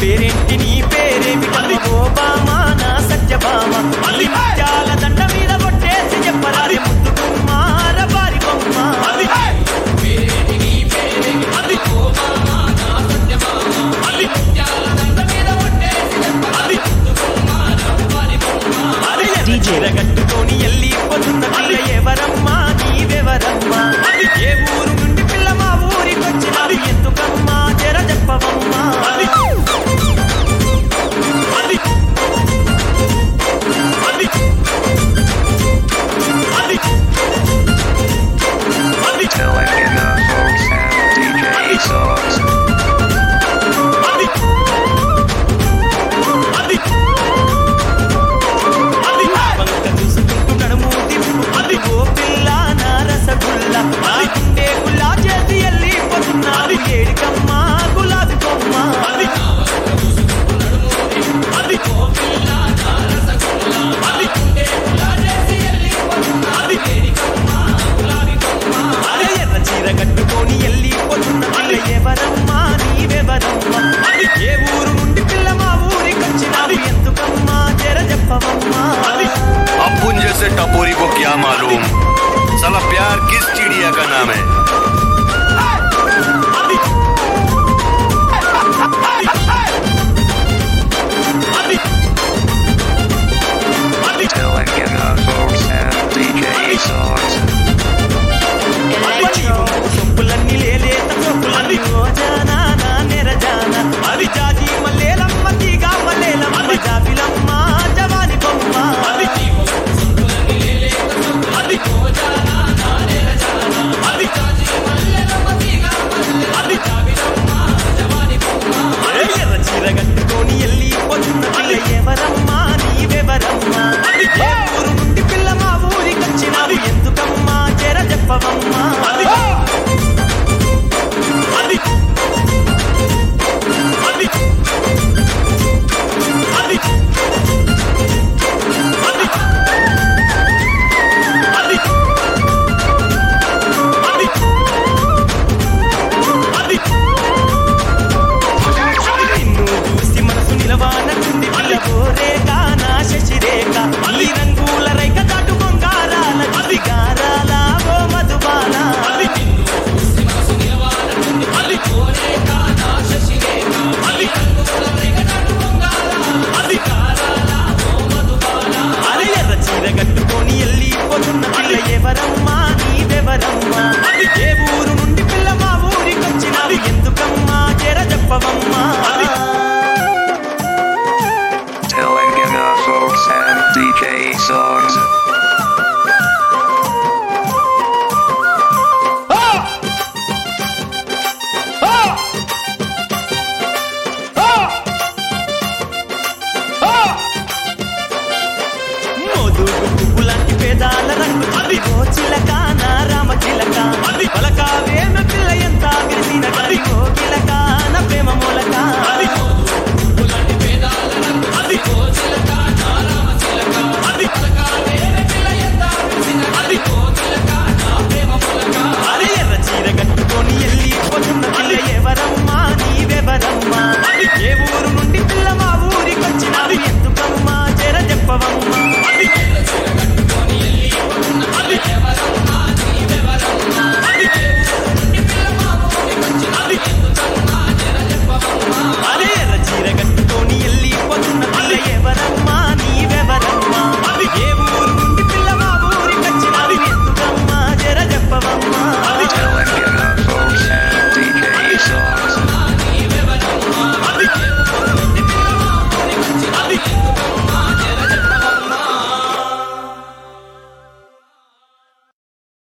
పేరేంటి నీ పేరేమి ఓబామా నా సత్యభామ మళ్ళీ ముత్యాల దండ మీద కొట్టేసి చెప్పరాది ముద్దు కుమార బారి బొమ్మ DJ. కట్టుకొని ఎల్లి పొద్దున్న పిల్ల ఎవరమ్మా నీవెవరమ్మా ఏ ఊరు నుండి పిల్ల మా ఊరికొచ్చినావు ఎందుకమ్మా జర చెప్పవమ్మా Telecina Folks and DJ Songs. వంక చూసుకుంటూ నడుము తిప్పు అది ఓ పిల్ల నా రసగుల్ల నా గుండె గుల్లా చేసి ఎల్లి పొద్దున్నాడు ఏడికమ్మా గులాబీ కొమ్మ అరే ఎర్ర చీర కట్టుకొని ఎల్లి పొద్దున్న పిల్ల ఎవరమ్మా నీవెవరమ్మా ఏ ఊరు నుండి పిల్ల మా ఊరికొచ్చినావు ఎందుకమ్మా జర చెప్పవమ్మా अपुन जैसे टपोरी को क्या मालूम साला प्यार किस चिड़िया का नाम है Telecina Folks and DJ Songs. Electro. సొప్పులన్నీ లేలేత సొప్పులన్నీ రోజానా నా నెరజాన అవి జాజి మల్లేలమ్మ తీగ మల్లేలమ్మ జాబిలమ్మ జవాని బొమ్మ ఎర్ర చీర కట్టుకొని ఎల్లి పొద్దున్న పిల్ల ఎవరమ్మా నీవెవరమ్మా ఏ ఊరు నుండి పిల్ల మా ఊరికొచ్చినావు ఎందుకమ్మా జర చెప్పవమ్మా నిన్ను చూసి మనసు నిలవానట్టుంది పిల్లబోరేక నా శశిరేఖ ఈ రంగుల రైక దాటు బొంగారాల దిగారాల ఓ మధుబాల అరే ఎర్ర చీర కట్టుకొని ఎల్లి పొద్దున్న పిల్ల ఎవరమ్మా నీవెవరమ్మా ఏ ఊరు నుండి పిల్ల మా ఊరికొచ్చినావు ఎందుకమ్మా జర చెప్పవమ్మా Telecina Folks and DJ Songs. మోదు పువ్వు లాంటి పేదాల రంగు అది ఓ చిలక నా రామ చిలక అది పలక వేమ పిల్ల ఎంత విరిసిన అది ఓ కిలక నా ప్రేమ మూలక